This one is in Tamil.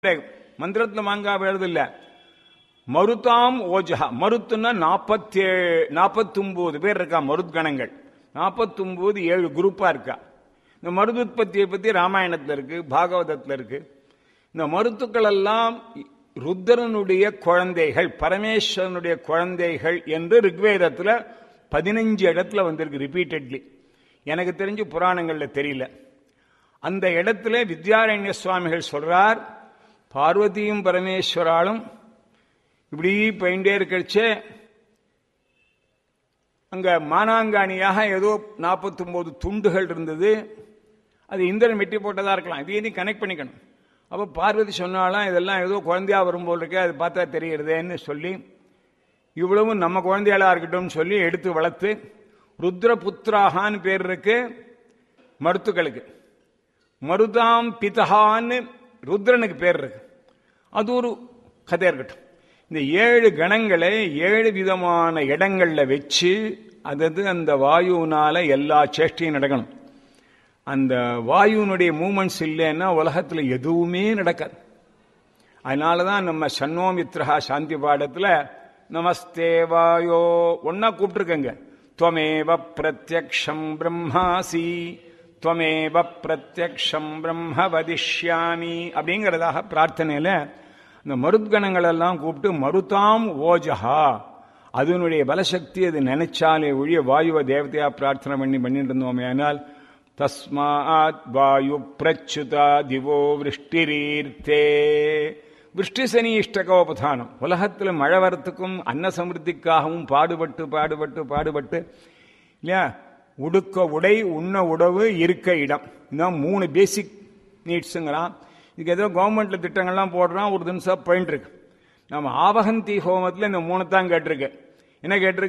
மந்திரத்துல மாங்காய் எழுது இல்ல மருதாம் ஓஜஹா மருத்துன்னா நாற்பத்தி நாற்பத்தொன்பது பேர் இருக்கா மருத்கணங்கள் நாற்பத்தொன்பது ஏழு குரூப்பா இருக்கா இந்த மருதுத்பத்தியை பத்தி ராமாயணத்துல இருக்கு பாகவதத்துல இருக்கு இந்த மருத்துக்கள் எல்லாம் ருத்ரனுடைய குழந்தைகள் பரமேஸ்வரனுடைய குழந்தைகள் என்று ரிக்வேதத்துல பதினஞ்சு இடத்துல வந்திருக்கு ரிப்பீட்டட்லி எனக்கு தெரிஞ்சு புராணங்கள்ல தெரியல அந்த இடத்துல வித்யாரண்ய சுவாமிகள் சொல்றார் பார்வதியும் பரமேஸ்வராலும் இப்படி போயிட்டே இருக்கச்சே அங்க மானாங்காணியாக ஏதோ நாற்பத்தி ஒன்பது துண்டுகள் இருந்தது அது இந்திரன் வெட்டி போட்டதா இருக்கலாம் இதையும் கனெக்ட் பண்ணிக்கணும் அப்போ பார்வதி சொன்னாலாம் இதெல்லாம் ஏதோ குழந்தையா வரும் போல் இருக்கு அது பார்த்தா தெரிகிறதேன்னு சொல்லி இவ்வளவும் நம்ம குழந்தைகளா இருக்கட்டும்னு சொல்லி எடுத்து வளர்த்து ருத்ரபுத்திராகான்னு பேர் இருக்கு மருத்துக்களுக்கு மருதாம் பிதஹான்னு ருத்ரனுக்கு பேர் இருக்கு அது ஒரு கதை இருக்கட்டும் இந்த ஏழு கணங்களை ஏழு விதமான இடங்கள்ல வச்சு அதது அந்த வாயுனால எல்லா சேஷ்டையும் நடக்கணும் அந்த வாயுனுடைய மூமெண்ட்ஸ் இல்லைன்னா உலகத்துல எதுவுமே நடக்காது அதனாலதான் நம்ம சன்னோமித்ரஹா சாந்தி பாடத்துல நமஸ்தே வாயோ ஒன்னா கூப்பிட்டுருக்கங்க துவமேவ பிரத்யக்ஷம் பிரம்மாசி துவமேவ பிரத்யக்ஷம் பிரம்ம வதிஷ்யாமி அப்படிங்கிறதாக பிரார்த்தனையில இந்த மருத்கணங்கள் எல்லாம் கூப்பிட்டு மருதாம் ஓஜஹா அதனுடைய பலசக்தி அது நினைச்சாலே ஒழிய வாயுவ தேவதையா பிரார்த்தனை பண்ணி பண்ணிட்டு இருந்தோமே ஆனால் தஸ்மாத் வாயு பிரச்சுதா திவோ விருஷ்டிரீர்த்தே விருஷ்டி சனி இஷ்டகோபதானம் உலகத்தில் மழை வரத்துக்கும் அன்ன சமிருத்திக்காகவும் பாடுபட்டு பாடுபட்டு பாடுபட்டு இல்லையா உடுக்க உடை உண்ண உணவு இருக்க இடம் இதான் மூணு பேசிக் நீட்ஸுங்கிறான் இதுக்கு ஏதோ கவர்மெண்ட்ல திட்டங்கள்லாம் போடுறான் ஒரு தினசம் போயிட்டு இருக்கு நம்ம ஆவகந்தி ஹோமத்தில் இந்த மூணு தான் கேட்டிருக்கு என்ன கேட்டிருக்கு